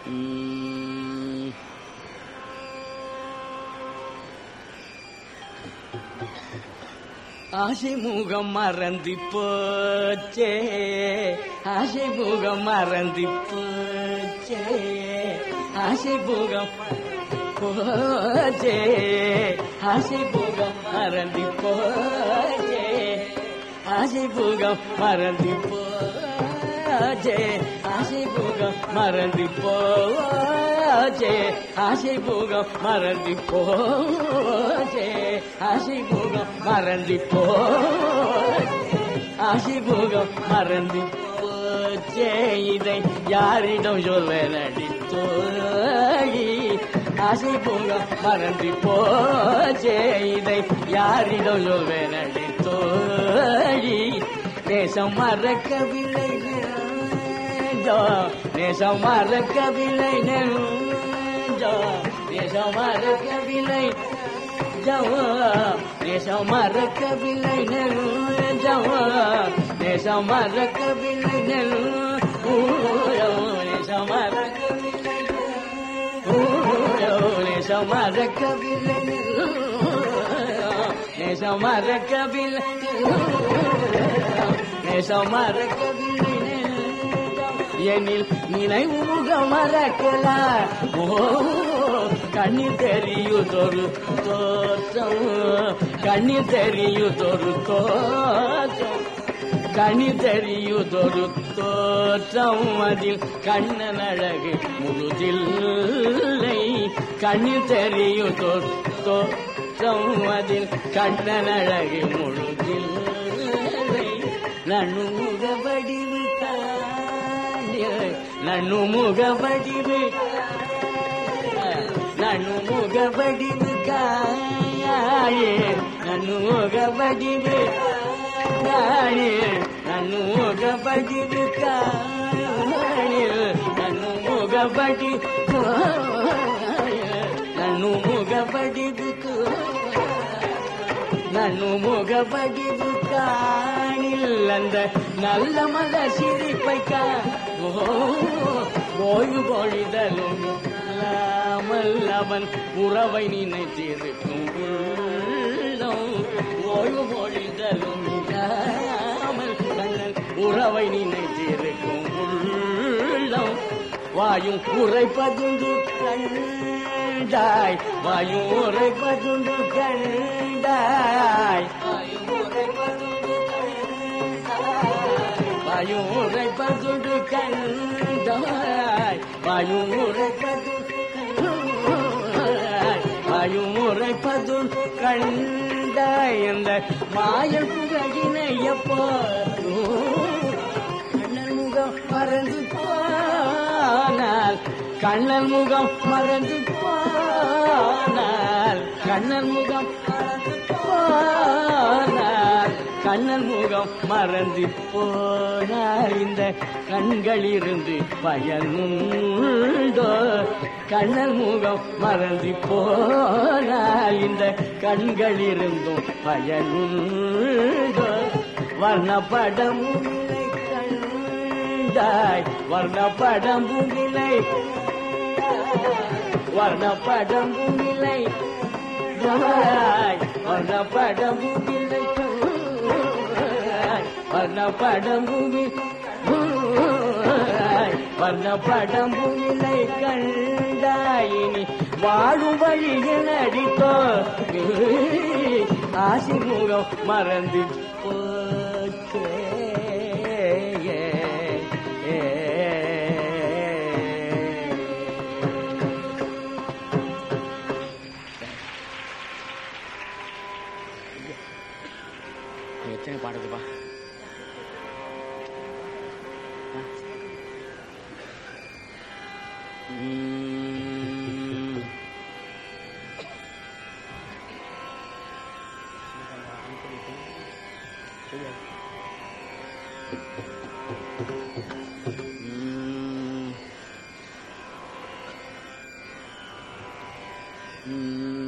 ம். ஆசை முகம் மறந்து போச்சே ஆசை முகம் மறந்து போச்சே ஆசை முகம் போச்சே ஆசை முகம் மறந்து போச்சே ஆசை முகம் மறந்து போச்சே ஆசை முகம் மறந்து போச்சே ஆசை முகம் மறந்து போச்சே ஆசை முகம் மறந்து போச்சே ஆசை முகம் மறந்து போச்சே இதை யாரிடம் சொல்ல நடித்தோழி ஆசை முகம் மறந்து போச்சே இதை யாரிடம் சொல்ல நடித்தோழி நேசம் மறக்கவில்லை நெஞ்சோ நேசம் மறக்கவில்லை நெஞ்சோ நேசம் மறக்கவில்லை ஜவா நேசம் மறக்கவில்லை நெஞ்சவா நேசம் மறக்கவில்லை நெஞ்சோ நேசம் மறக்கவில்லை ஊரோ நேசம் மறக்கவில்லை நேசம் மறக்கவில்லை நேசம் மறக்கவில்லை எனில் நினைவு முகம் மறக்கல ஓ கண்ணீர் தெரியுதொரு தோற்றம் கண்ணீர் தெரியுதொரு தோற்றம் கனி தெரியுதொரு தோற்றம் அதில் கண்ணன் அழகு முழுதில்லை கனி தெரியுதொரு தோற்றம் அதில் கண்ணன் அழகு முழுதில்லை நனு முகவடிவு நனு முகவடிவு நனு முகவடிவு காயே நனு முகவடிவு காயே நனு முகவடிவு காயே நனு முகவடி நனு முகவடிவு நனு முகவடிவு காணில் அந்த நல்ல மத சிரிப்பை கா ஓ, ஓய்வு பொழிதலும் இல்லாமல் அவன் உறவை நினைத்திருக்கும் உள்ளம் ஓய்வு பொழிதலும் இல்லாமல் கண்ணன் உறவை நினைத்திருக்கும் உள்ளம் வாயும் உரைப்பதுண்டு கண்டாய் வாயும் உரைப்பதுண்டு கண்டாய் வாயும் உரைப்பதுண்டு வாயும் உரைப்பதுண்டு கண்டாய் வாயும் உரைப்பது வாயும் உரைப்பது கண்டாய் அந்த மாயல் புகழினையப்போ கண்ணன் முகம் மறந்து போனால் கண்ணன் முகம் மறந்து போனால் கண்ணன் முகம் மறந்து போனால் கண்ணன் முகம் மறந்து போனால் இந்த கண்களிலிருந்து பயனுண்டோ கண்ணன் முகம் மறந்து போனால் இந்த கண்களிலிருந்தும் பயனுண்டோ வர்ணப்படம் இல்லை கண்டாய் வர்ணப்படம் இல்லை வர்ணப்படம் இல்லை வர்ணப்படம் இல்லை வர்ணப்படம் வர்ணப்படம் இல்லை கண்டாயினி வாழும் வழியில் அடித்தோ ஆசி முகம் மறந்து போச்சே எத்தனை பாடுதுப்பா ம். ம். ம்.